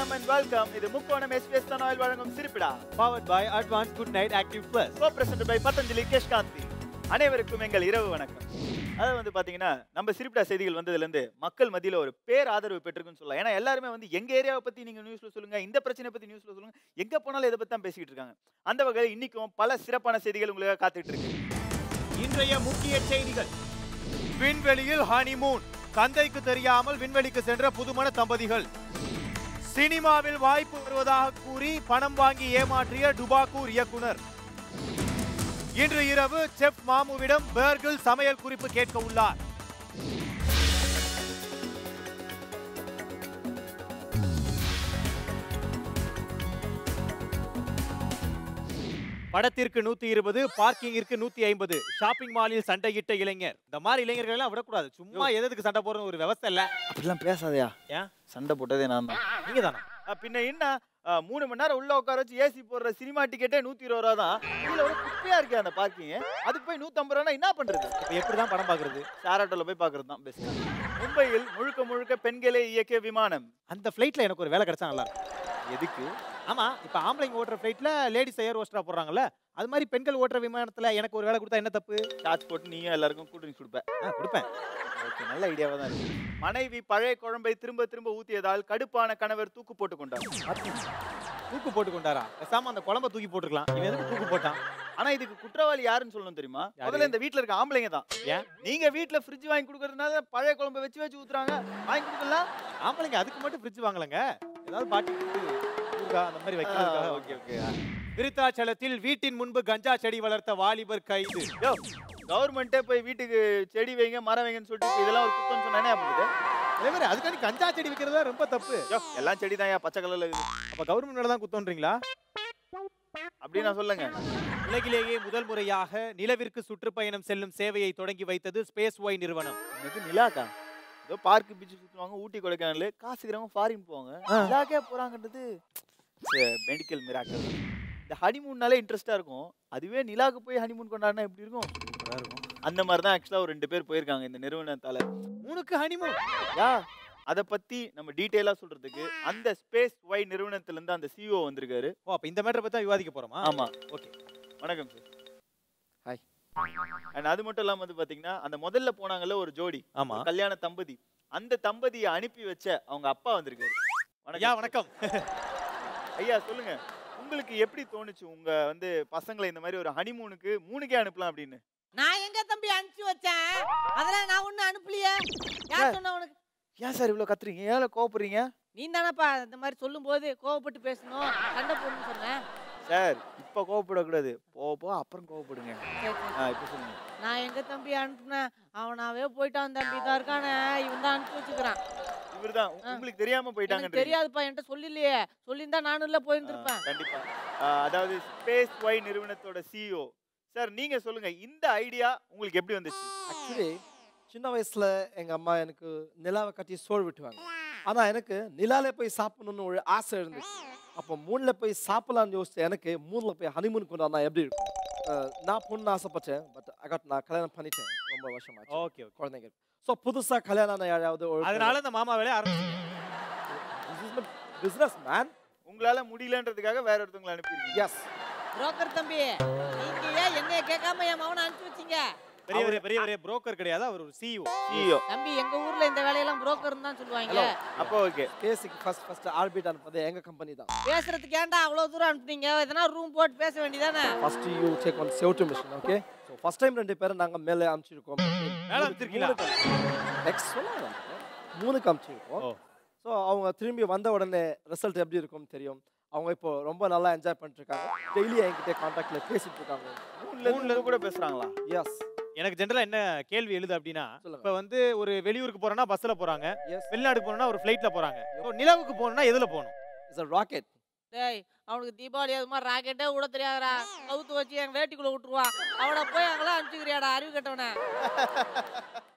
வணக்கம் and welcome இது முக்கோணம் எஸ்பிஎஸ் ஆயில் வழங்கும் சிரிப்பிடா Powered by Advanced Good Night Active Plus. Co present by Patanjali Kesh Kanti அனைவருக்கும் எங்கள் இரவு வணக்கம் அதாவது வந்து பாத்தீங்கன்னா நம்ம சிரிப்பிடா செய்திகள் வந்ததுல இருந்து மக்கள் மத்தியில ஒரு பேர் ஆதரவு பெற்றிருக்குன்னு சொல்லலாம் ஏன்னா எல்லாருமே வந்து எங்க ஏரியாவை பத்தி நீங்க நியூஸ்ல சொல்லுங்க இந்த பிரச்சனை பத்தி நியூஸ்ல சொல்லுங்க எங்க போனாலும் இதை பத்தி தான் பேசிக்கிட்டு இருக்காங்க அந்த வகையில் இன்னைக்கும் பல சிறப்பான செய்திகள் உங்களுக்காக காத்துட்டு இருக்கு இன்றைய முக்கிய செய்திகள் விண்வெளியில் ஹனிமூன் தந்தைக்கு தெரியாமல் விண்வெளிக்கு சென்ற புதுமண தம்பதிகள் சினிமாவில் வாய்ப்பு வருவதாக கூறி பணம் வாங்கி ஏமாற்றிய டுபாக்கூர் இயக்குனர் இன்று இரவு செஃப் மாமுவிடம் பேர்கில் சமையல் குறிப்பு கேட்க உள்ளார் படத்திற்கு நூத்தி இருபது பார்க்கிங்கிற்கு நூத்தி ஐம்பது ஷாப்பிங் மாலில் சண்டையிட்ட இளைஞர் இந்த மாதிரி இளைஞர்கள் எல்லாம் விடக்கூடாது சும்மா எதுக்கு சண்டை போடுறது ஒரு விவசாய இல்ல அப்படிலாம் பேசாதயா ஏன் சண்டை போட்டதே நான் தான் நீங்க தானா பின்ன என்ன அஹ், மூணு மணி நேரம் உள்ள உட்கார வச்சு ஏசி போடுற சினிமா டிக்கெட்டே நூத்தி இருபது ரூபா தான் இதுல ஒரு குப்பையா இருக்கு அந்த பார்க்கிங் அதுக்கு போய் நூத்தம்பது ரூபா என்ன பண்றது இப்ப எப்படிதான் படம் பாக்குறது ஷேர் ஆட்டோல போய் பாக்குறது தான் பெஸ்ட் மும்பையில் முழுக்க முழுக்க பெண்களே இயக்கிய விமானம் அந்த ஃபிளைட்ல எனக்கு ஒரு வேலை கிடைச்சா நல்லா இருக்கும் எதுக்கு ஆமா இப்ப ஆம்பளைங்க ஓட்டுற ஃபிளைட்ல லேடிஸ் ஏர் ஹோஸ்டரா போடுறாங்கல்ல அது மாதிரி பெண்கள் ஓட்டுற விமானத்துல எனக்கு ஒரு வேலை கொடுத்தா என்ன தப்பு சார்ஜ் போட்டு நீயும் எல்லாருக்கும் கூல் ட்ரிங்க்ஸ் கொடுப்ப ஆ, கொடுப்பேன் ஓகே நல்ல ஐடியாவா தான் இருக்கு மனைவி பழைய குழம்பை திரும்ப திரும்ப ஊத்தியதால் கடுப்பான கணவர் தூக்கு போட்டு கொண்டார் தூக்கு போட்டு கொண்டாரா பேசாம அந்த குழம்ப தூக்கி போட்டுருக்கலாம் இவன் எதுக்கு தூக்கு போட்டான் ஆனா இதுக்கு குற்றவாளி யாருன்னு சொல்லணும் தெரியுமா யாரு? முதல்ல இந்த வீட்ல இருக்க ஆம்பளைங்க தான் ஏன்? நீங்க வீட்ல ஃப்ரிட்ஜ் வாங்கி கொடுக்கறதுனால பழைய குழம்பை வச்சு வச்சு ஊத்துறாங்க வாங்கி கொடுக்கலாம் ஆம்பளைங்க அதுக்கு மட்டும் ஃப்ரிட்ஜ் வாங்கலங்க ஏதாவது பாட்டி ஊறுகாய் அந்த மாதிரி வைக்கிறதுக்காக ஓகே ஓகே விருத்தாச்சலத்தில் வீட்டின் முன்பு கஞ்சா செடி வளர்த்த வாலிபர் கைது யோ கவர்மெண்ட்டே போய் வீட்டுக்கு செடி வைங்க மரம் வைங்கன்னு சொல்லிட்டு இப்ப இதெல்லாம் ஒரு குத்தம்னு சொன்னா என்ன பண்ணுது அதே மாதிரி அதுக்காண்டி கஞ்சா செடி வைக்கிறது ரொம்ப தப்பு யோ எல்லாம் செடி தான் பச்சை கலர்ல இருக்குது அப்ப கவர்மெண்ட் மேல தான் குத்தோன்றீங்களா அப்படி நான் சொல்லுங்க உலகிலேயே முதல் முறையாக நிலவிற்கு சுற்றுப்பயணம் செல்லும் சேவையை தொடங்கி வைத்தது ஸ்பேஸ் ஒய் நிறுவனம் இன்னைக்கு நிலாக்கா ஏதோ பார்க் பீச் சுற்றுவாங்க ஊட்டி கொடைக்கானல் காசுக்கிறவங்க ஃபாரின் போவாங்க நிலாக்கே போறாங்கன்றது மெடிக்கல் மிராக்கல் இந்த ஹனிமூன்னாலே இன்ட்ரெஸ்டா இருக்கும் அதுவே நிலாக்கு போய் ஹனிமூன் கொண்டாடினா எப்படி இருக்கும் சூப்பரா இருக்கும் அந்த மாதிரி தான் ஆக்சுவலா ஒரு ரெண்டு பேர் போயிருக்காங்க இந்த நிறுவனத்தால உனக்கு ஹனிமூன் யா அதை பத்தி நம்ம டீட்டெயிலா சொல்றதுக்கு அந்த ஸ்பேஸ் ஒய் நிறுவனத்துல இருந்து அந்த சிஓ வந்திருக்காரு ஓ அப்ப இந்த மேட்டரை பத்தி தான் விவாதிக்க போறோமா ஆமா ஓகே வணக்கம் சார் Hi. அண்ட் அது மட்டும் இல்லாம வந்து பாத்தீங்கன்னா அந்த முதல்ல போனாங்கல்ல ஒரு ஜோடி ஆமா ஒரு கல்யாண தம்பதி அந்த தம்பதியை அனுப்பி வச்ச அவங்க அப்பா வந்திருக்காரு ஐயா சார். வணக்கம் ஐயா சொல்லுங்க உங்களுக்கு எப்படி தோணுச்சு உங்க வந்து பசங்களை இந்த மாதிரி ஒரு ஹனிமூனுக்கு மூணுக்கே அனுப்பலாம் அப்படின்னு நான் எங்க தம்பி அனுப்பிச்சு வச்சேன் அதெல்லாம் நான் ஒண்ணு அனுப்பலையே யார் சொன்ன உனக்கு ஏன் சார் இவ்வளவு கத்துறீங்க ஏன் கோவப்படுறீங்க நீ தானப்பா இந்த மாதிரி சொல்லும்போது கோவப்பட்டு பேசணும் சண்டை போடணும்னு சொன்னேன் சார் இப்ப கோவப்படக்கூடாது போக போக அப்புறம் கோவப்படுங்க சரி, சரி. ஆ, இப்ப சொல்லுங்க நான் எங்க தம்பி அனுப்புனேன் அவனாவே போயிட்டான் தம்பி தான் இருக்கானே இவன் தான் அனுப்பி வச்சுக்கிறான் இவர்தான் உ- ஆ. உங்களுக்கு தெரியாம எனக்கு போயிட்டாங்க தெரியாதுப்பா என்கிட்ட சொல்லிலையே சொல்லியிருந்தா நானும் இல்ல போயிருந்திருப்பேன் கண்டிப்பா ஆ, அதாவது ஸ்பேஸ் ஒய் நிறுவனத்தோட சிஇஓ சார் நீங்க சொல்லுங்க இந்த ஐடியா உங்களுக்கு எப்படி வந்துச்சு ஆக்சுவலி சின்ன வயசுல எங்க அம்மா எனக்கு நிலாவை கட்டி சோறு விட்டுவாங்க ஆனா எனக்கு நிலால போய் சாப்பிடணும்னு ஒரு ஆசை இருந்துச்சு அப்போ மூணுல போய் சாப்பிடலாம்னு யோசிச்ச எனக்கு மூணுல போய் ஹனிமூன் கொண்டாடினா எப்படி இருக்கும் அஹ், நான் பொண்ணு ஆசைப்பட்டேன் பட் அகட் நான் கல்யாணம் பண்ணிட்டேன் ரொம்ப வருஷம் ஆச்சு ஓகே ஓகே குழந்தைங்க ஸோ புதுசா கல்யாணம் ஆன யாராவது ஒரு அதனால இந்த மாமா வேலையை ஆரம்பிச்சு பிசினஸ் மேன் உங்களால முடியலன்றதுக்காக வேற ஒருத்தவங்களை அனுப்பிடுங்க எஸ் புரோக்கர் தம்பி நீங்க ஏன் என்னைய கேட்காம என் மவனை அனுப்பி வச்சீங்க பெரிய பெரிய பெரிய பெரிய புரோக்கர் கிடையாது அவர் ஒரு சிஇஓ சிஇஓ தம்பி எங்க ஊர்ல இந்த வேலையெல்லாம் புரோக்கர் தான் சொல்லுவாங்க ஹலோ அப்போ okay basic first first orbit அனுப்புறது எங்க கம்பெனி தான் பேசுறதுக்கு ஏன்டா அவ்வளவு தூரம் அனுப்புனீங்க எதனா ரூம் போட்டு பேச வேண்டியதானே ஃபர்ஸ்ட் யூ செக் ஒன் செவட்டு machine okay so first time ரெண்டு பேரும் நாங்க மேலே அனுப்பிச்சிருக்கோம் மேல அனுப்பிச்சிருக்கீங்களா? நெக்ஸ்ட் சொல்லுங்க மூணுக்கு அனுப்பிச்சிருக்கோம் ஓ. ஸோ அவங்க திரும்பி வந்த உடனே ரிசல்ட் எப்படி இருக்கும்னு தெரியும் அவங்க இப்போ ரொம்ப நல்லா என்ஜாய் பண்ணிட்டு இருக்காங்க டெய்லி என்கிட்ட கான்டாக்ட்ல பேசிட்டு இருக்காங்க மூணுல இருந்து கூட பேசுறாங்களா எஸ் எனக்கு ஜென்ரலா என்ன கேள்வி எழுது அப்படின்னா சொல்லுங்க. இப்ப வந்து ஒரு வெளியூருக்கு போறோம்னா பஸ்ல போறாங்க எஸ் வெளிநாட்டுக்கு போறோம்னா ஒரு ஃபிளைட்ல போறாங்க So, நிலவுக்கு போகணும்னா எதுல போகணும் இட்ஸ் அ ராக்கெட் டேய் அவனுக்கு தீபாவளி அது மாதிரி ராக்கெட்டே விட தெரியாதடா கவுத்து வச்சு என் வேட்டிக்குள்ள விட்டுருவான் அவனை போய் அங்கெல்லாம் அனுப்பிச்சுக்கிறியாடா அறிவு கட்டவன